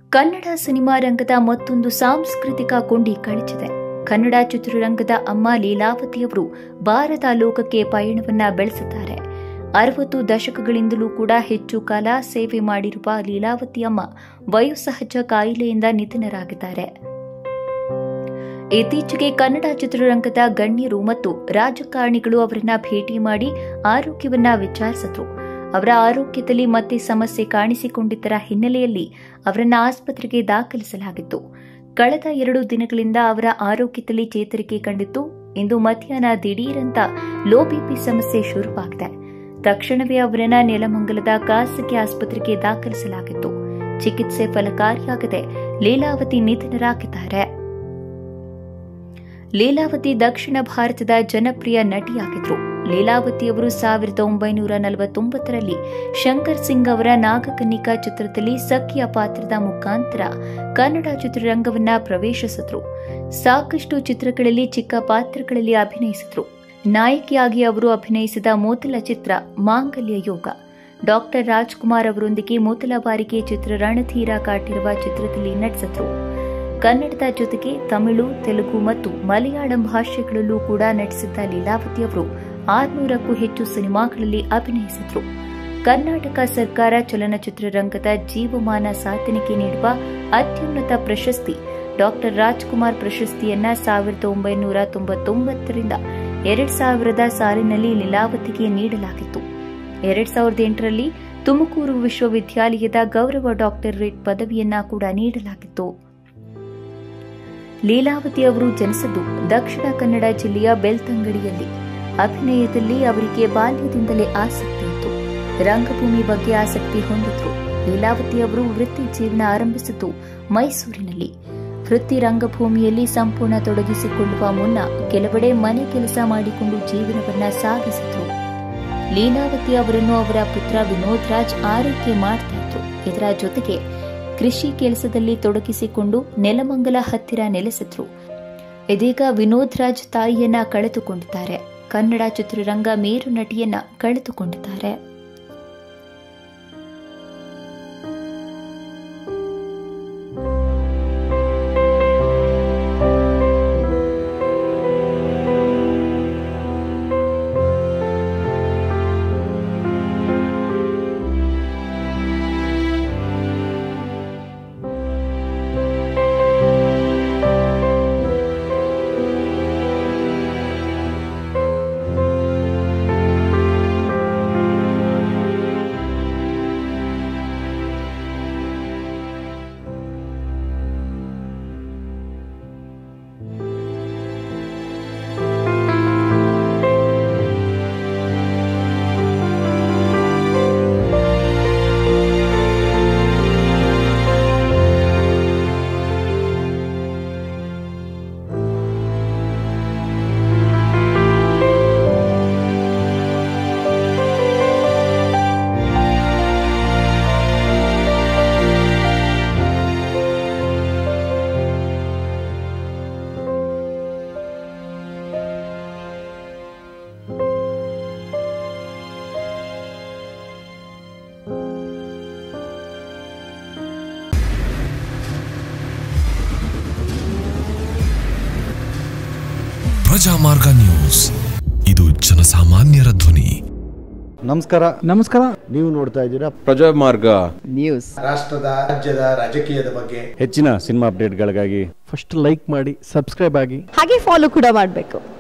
Kannada cinema ರಂಗದ ಮತ್ತೊಂದು ಸಾಂಸ್ಕೃತಿಕ ಕೊಂಡಿ ಕಳಚಿದೆ ಕನ್ನಡ ಚಿತ್ರರಂಗದ ಅಮ್ಮ ಲೀಲಾವತಿಯವರು ಭಾರತ ಲೋಕಕ್ಕೆ ಪಯಣವನ್ನ ಬೆಳೆಸಿದ್ದಾರೆ ಅರವತ್ತು ದಶಕಗಳಿಂದಲೂ ಕೂಡ ಹೆಚ್ಚು ಕಾಲ ಸೇವೆ ಮಾಡಿರುವ ಲೀಲಾವತಿ ಅಮ್ಮ ವಯೋಸಹಜ ಕಾಯಿಲೆಯಿಂದ ನಿಧನರಾಗಿದ್ದಾರೆ ಇತ್ತೀಚೆಗೆ ಕನ್ನಡ ಚಿತ್ರರಂಗದ ಗಣ್ಯರು ಮತ್ತು ರಾಜಕಾರಣಿಗಳು ಅವರನ್ನ ಭೇಟಿ ಮಾಡಿ ಆರೋಗ್ಯವನ್ನ ವಿಚಾರಿಸಿದ್ರು ಅವರ ಆರೋಗ್ಯದಲ್ಲಿ ಮತ್ತೆ ಸಮಸ್ಯೆ ಕಾಣಿಸಿಕೊಂಡಿದ್ದರ ಹಿನ್ನೆಲೆಯಲ್ಲಿ ಅವರನ್ನ ಆಸ್ಪತ್ರೆಗೆ ದಾಖಲಿಸಲಾಗಿತ್ತು ಕಳೆದ ಎರಡು ದಿನಗಳಿಂದ ಅವರ ಆರೋಗ್ಯದಲ್ಲಿ ಚೇತರಿಕೆ ಕಂಡಿತ್ತು ಇಂದು ಮಧ್ಯಾಹ್ನ ದಿಢೀರಂತ ಲೋ ಬಿಪಿ ಸಮಸ್ಯೆ ಶುರುವಾಗಿದೆ ತಕ್ಷಣವೇ ಅವರನ್ನ ನೆಲಮಂಗಲದ ಖಾಸಗಿ ಆಸ್ಪತ್ರೆಗೆ ದಾಖಲಿಸಲಾಗಿತ್ತು ಚಿಕಿತ್ಸೆ ಫಲಕಾರಿಯಾಗದೆ ಲೀಲಾವತಿ ನಿಧನರಾಗಿದ್ದಾರೆ ಲೀಲಾವತಿ ದಕ್ಷಿಣ ಭಾರತದ ಜನಪ್ರಿಯ ನಟಿಯಾಗಿದ್ರು ಲೀಲಾವತಿಯವರು ಸಾವಿರದ ಒಂಬೈನೂರ ನಲವತ್ತೊಂಬತ್ತರಲ್ಲಿ ಶಂಕರ್ ಸಿಂಗ್ ಅವರ ನಾಗಕನ್ನಿಕಾ ಚಿತ್ರದಲ್ಲಿ ಸಖಿಯ ಪಾತ್ರದ ಮುಖಾಂತರ ಕನ್ನಡ ಚಿತ್ರರಂಗವನ್ನ ಪ್ರವೇಶಿಸಿದ್ರು ಸಾಕಷ್ಟು ಚಿತ್ರಗಳಲ್ಲಿ ಚಿಕ್ಕ ಪಾತ್ರಗಳಲ್ಲಿ ಅಭಿನಯಿಸಿದ್ರು ನಾಯಕಿಯಾಗಿ ಅವರು ಅಭಿನಯಿಸಿದ ಮೊದಲ ಚಿತ್ರ ಮಾಂಗಲ್ಯ ಯೋಗ ಡಾಕ್ಟರ್ ರಾಜ್ಕುಮಾರ್ ಅವರೊಂದಿಗೆ ಮೊದಲ ಬಾರಿಗೆ ಚಿತ್ರ ರಣಧೀರ ಕಾಟಿರುವ ಚಿತ್ರದಲ್ಲಿ ನಟಿಸಿದ್ರು ಕನ್ನಡದ ಜೊತೆಗೆ ತಮಿಳು ತೆಲುಗು ಮತ್ತು ಮಲಯಾಳಂ ಭಾಷೆಗಳಲ್ಲೂ ಕೂಡ ನಟಿಸಿದ್ದ ಲೀಲಾವತಿ ಅವರು ಆರುನೂರಕ್ಕೂ ಹೆಚ್ಚು ಸಿನಿಮಾಗಳಲ್ಲಿ ಅಭಿನಯಿಸಿದ್ರು ಕರ್ನಾಟಕ ಸರ್ಕಾರ ಚಲನಚಿತ್ರರಂಗದ ಜೀವಮಾನ ಸಾಧನೆಗೆ ನೀಡುವ ಅತ್ಯುನ್ನತ ಪ್ರಶಸ್ತಿ ಡಾಕ್ಟರ್ ರಾಜ್ಕುಮಾರ್ ಪ್ರಶಸ್ತಿಯನ್ನ ಸಾವಿರದ ಒಂಬೈನೂರ ತೊಂಬತ್ತೊಂಬತ್ತರಿಂದ ಎರಡ್ ಸಾವಿರದ ಸಾಲಿನಲ್ಲಿ ಲೀಲಾವತಿಗೆ ನೀಡಲಾಗಿತ್ತು ಎರಡ್ ಸಾವಿರದ ಎಂಟರಲ್ಲಿ ತುಮಕೂರು ವಿಶ್ವವಿದ್ಯಾಲಯದ ಗೌರವ ಡಾಕ್ಟರೇಟ್ ಪದವಿಯನ್ನ ಕೂಡ ನೀಡಲಾಗಿತ್ತು ಲೀಲಾವತಿ ಅವರು ಜನಿಸಿದ್ದು ದಕ್ಷಿಣ ಕನ್ನಡ ಜಿಲ್ಲೆಯ ಬೆಳ್ತಂಗಡಿಯಲ್ಲಿ ಅಭಿನಯದಲ್ಲಿ ಅವರಿಗೆ ಬಾಲ್ಯದಿಂದಲೇ ಆಸಕ್ತಿ ಇತ್ತು ರಂಗಭೂಮಿ ಬಗ್ಗೆ ಆಸಕ್ತಿ ಹೊಂದಿದ್ರು ಲೀಲಾವತಿ ಅವರು ವೃತ್ತಿ ಜೀವನ ಆರಂಭಿಸಿದ್ದು ಮೈಸೂರಿನಲ್ಲಿ ವೃತ್ತಿ ರಂಗಭೂಮಿಯಲ್ಲಿ ಸಂಪೂರ್ಣ ತೊಡಗಿಸಿಕೊಳ್ಳುವ ಮುನ್ನ ಕೆಲವೆಡೆ ಮನೆ ಕೆಲಸ ಮಾಡಿಕೊಂಡು ಜೀವನವನ್ನ ಸಾಗಿಸಿದ್ರು ಲೀಲಾವತಿ ಅವರನ್ನು ಅವರ ಪುತ್ರ ವಿನೋದ್ ರಾಜ್ ಆರೈಕೆ ಮಾಡ್ತಾ ಇದ್ರು ಇದರ ಜೊತೆಗೆ ಕೃಷಿ ಕೆಲಸದಲ್ಲಿ ತೊಡಗಿಸಿಕೊಂಡು ನೆಲಮಂಗಲ ಹತ್ತಿರ ನೆಲೆಸಿದ್ರು ಇದೀಗ ವಿನೋದ್ ರಾಜ್ ತಾಯಿಯನ್ನ ಕಳೆದುಕೊಂಡಿದ್ದಾರೆ ಕನ್ನಡ ಚಿತ್ರರಂಗ ಮೇರು ನಟಿಯನ್ನ ಕಳೆದುಕೊಂಡಿದ್ದಾರೆ ಪ್ರಜಾಮಾರ್ಗ ನ್ಯೂಸ್ ಇದು ಜನಸಾಮಾನ್ಯರ ಧ್ವನಿ ನಮಸ್ಕಾರ ನಮಸ್ಕಾರ ನೀವು ನೋಡ್ತಾ ಇದ್ದೀರಾ ಪ್ರಜಾಮಾರ್ಗ ನ್ಯೂಸ್ ರಾಷ್ಟ್ರದ ರಾಜ್ಯದ ರಾಜಕೀಯದ ಬಗ್ಗೆ ಹೆಚ್ಚಿನ ಸಿನಿಮಾ ಅಪ್ಡೇಟ್ಗಳಿಗಾಗಿ ಫಸ್ಟ್ ಲೈಕ್ ಮಾಡಿ ಸಬ್ಸ್ಕ್ರೈಬ್ ಆಗಿ ಹಾಗೆ ಫಾಲೋ ಕೂಡ ಮಾಡಬೇಕು